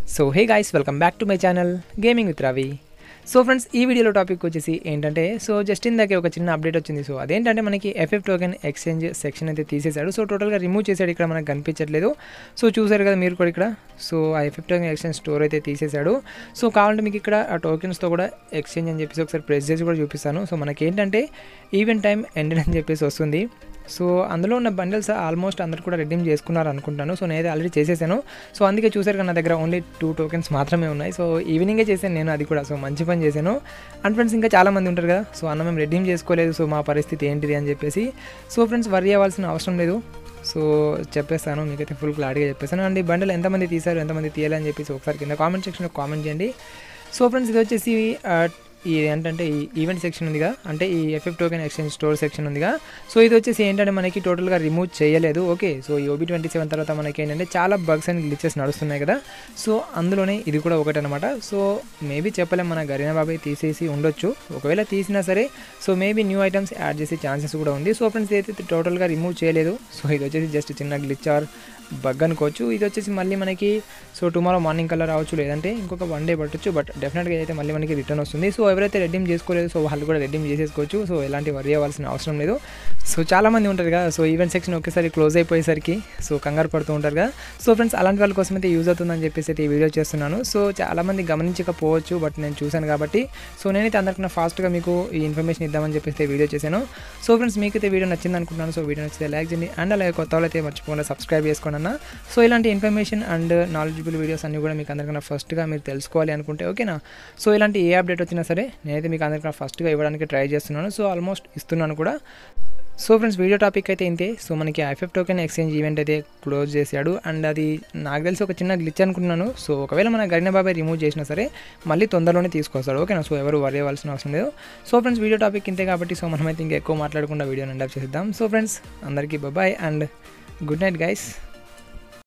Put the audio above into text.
so hey guys welcome back to my channel gaming with Ravi so friends ఈ వీడియోలో topic వచ్చేసి ఏంటంటే so just ఇందాకే ఒక చిన్న అప్డేట్ వచ్చింది సో అదేంటంటే మనకి ఎఫ్ఎఫ్ టోకెన్ ఎక్స్చేంజ్ సెక్షన్ అయితే తీసేశాడు సో టోటల్గా రిమూవ్ చేశాడు ఇక్కడ మనకు కనిపించట్లేదు సో చూసారు కదా మీరు కూడా ఇక్కడ సో ఆ ఎఫ్ఎఫ్ టోకెన్ ఎక్స్చేంజ్ స్టోర్ అయితే తీసేశాడు సో కావాలంటే మీకు ఇక్కడ ఆ టోకెన్స్తో కూడా ఎక్స్చేంజ్ అని చెప్పేసి ఒకసారి ప్రెస్ చేసి కూడా చూపిస్తాను సో మనకి ఏంటంటే ఈవెంట్ టైం ఎండెడ్ అని చెప్పేసి వస్తుంది సో అందులో ఉన్న బండిల్స్ ఆల్మోస్ట్ అందరు కూడా రెడీమ్ చేసుకున్నారు అనుకుంటాను సో నేనైతే ఆల్రెడీ చేసేసాను సో అందుకే చూసారు కదా నా దగ్గర ఓన్లీ టూ టోకెన్స్ మాత్రమే ఉన్నాయి సో ఈవినింగే చేశాను నేను అది కూడా సో మంచి పని చేశాను అండ్ ఫ్రెండ్స్ ఇంకా చాలా మంది ఉంటారు కదా సో అన్న మేము రెడీమ్ చేసుకోలేదు సో మా పరిస్థితి ఏంటిది అని చెప్పేసి సో ఫ్రెండ్స్ వరి అవ్వాల్సిన అవసరం లేదు సో చెప్పేస్తాను మీకైతే ఫుల్ క్లారిటీగా చెప్పేస్తాను అండ్ ఈ బండిల్ ఎంతమంది తీశారు ఎంతమంది తీయాలి అని చెప్పేసి ఒకసారి కింద కామెంట్ సెక్షన్లో కామెంట్ చేయండి సో ఫ్రెండ్స్ ఇది వచ్చేసి ఆ, ఈ ఏంటంటే ఈ ఈవెంట్ సెక్షన్ ఉందిగా అంటే ఈ FF token exchange store section ఉందిగా సో ఇది వచ్చేసి ఏంటంటే మనకి టోటల్గా రిమూవ్ చేయలేదు ఓకే సో ఈ ఓబీ ట్వంటీ సెవెన్ తర్వాత మనకి ఏంటంటే చాలా బగ్స్ అండ్ గ్లిచెస్ నడుస్తున్నాయి కదా సో అందులోనే ఇది కూడా ఒకటి అనమాట సో మేబీ చెప్పలేం మన గరీనా బాబాయ్ తీసేసి ఉండొచ్చు ఒకవేళ తీసినా సరే so maybe new items add చేసే ఛాన్సెస్ కూడా ఉంది సో ఫ్రెండ్స్ ఇదైతే టోటల్గా రిమూవ్ చేయలేదు సో ఇది వచ్చేసి జస్ట్ చిన్న గ్లిచ్ ఆర్ బగ్ అనుకోవచ్చు ఇది వచ్చేసి మళ్ళీ మనకి సో టుమారో మార్నింగ్ కల్లా రావచ్చు లేదంటే ఇంకొక వన్ డే పట్టొచ్చు బట్ డెఫినెట్గా అయితే మళ్ళీ మనకి రిటర్న్ వస్తుంది సో ఎవరైతే రెడీమ్ చేసుకోలేదు సో వాళ్ళు కూడా రెడీమ్ చేసేసుకోవచ్చు సో ఎలాంటి వరి అవ్వాల్సిన అవసరం లేదు సో చాలామంది ఉంటారు కదా సో ఈవెంట్ సెక్షన్ ఒకేసారి క్లోజ్ అయిపోయేసరికి సో కంగారు పడుతూ ఉంటారు కదా సో ఫ్రెండ్స్ అలాంటి వాళ్ళ కోసం అయితే యూజ్ అవుతుందని చెప్పేసి అయితే ఈ వీడియో చేస్తున్నాను సో చాలామంది గమనించకపోవచ్చు బట్ నేను చూశాను కాబట్టి సో నేనైతే అందరికన్నా ఫాస్ట్గా మీకు ఈ ఇన్ఫర్మేషన్ ఇద్దామని చెప్పేసి అయితే వీడియో చేశాను సో ఫ్రెండ్స్ మీకైతే వీడియో నచ్చింది అనుకుంటున్నాను సో వీడియో నచ్చితే లైక్ చేయండి అండ్ అలాగే కొత్త వాళ్ళు అయితే మర్చిపోకుండా సబ్స్క్రైబ్ చేసుకోండి అన్న సో ఇలాంటి ఇన్ఫర్మేషన్ అండ్ నాలెడ్జబుల్ వీడియోస్ అన్నీ కూడా మీకు అందరికన్నా ఫస్ట్గా మీరు తెలుసుకోవాలి అనుకుంటే ఓకేనా సో ఇలాంటి ఏ అప్డేట్ వచ్చినా సరే నేనైతే మీకు అందరికన్నా ఫస్ట్గా ఇవ్వడానికి ట్రై చేస్తున్నాను సో ఆల్మోస్ట్ ఇస్తున్నాను కూడా సో ఫ్రెండ్స్ వీడియో టాపిక్ అయితే ఇంతే సో మనకి ఐఫెఫ్ టోకెన్ ఎక్స్చేంజ్ ఈవెంట్ అయితే క్లోజ్ చేశాడు అండ్ అది నాకు తెలిసి ఒక చిన్న గ్లిచ్ అనుకుంటున్నాను సో ఒకవేళ మన గరిన బాబాయ్ రిమూవ్ చేసినా సరే మళ్ళీ తొందరలోనే తీసుకొస్తాడు ఓకేనా సో ఎవరు వరి అవ్వాల్సిన అవసరం లేదు సో ఫ్రెండ్స్ వీడియో టాపిక్ ఇంతే కాబట్టి సో మనమైతే ఇంకా ఎక్కువ మాట్లాడకుండా వీడియోని ఎండప్ చేద్దాం సో ఫ్రెండ్స్ అందరికీ bye and good night guys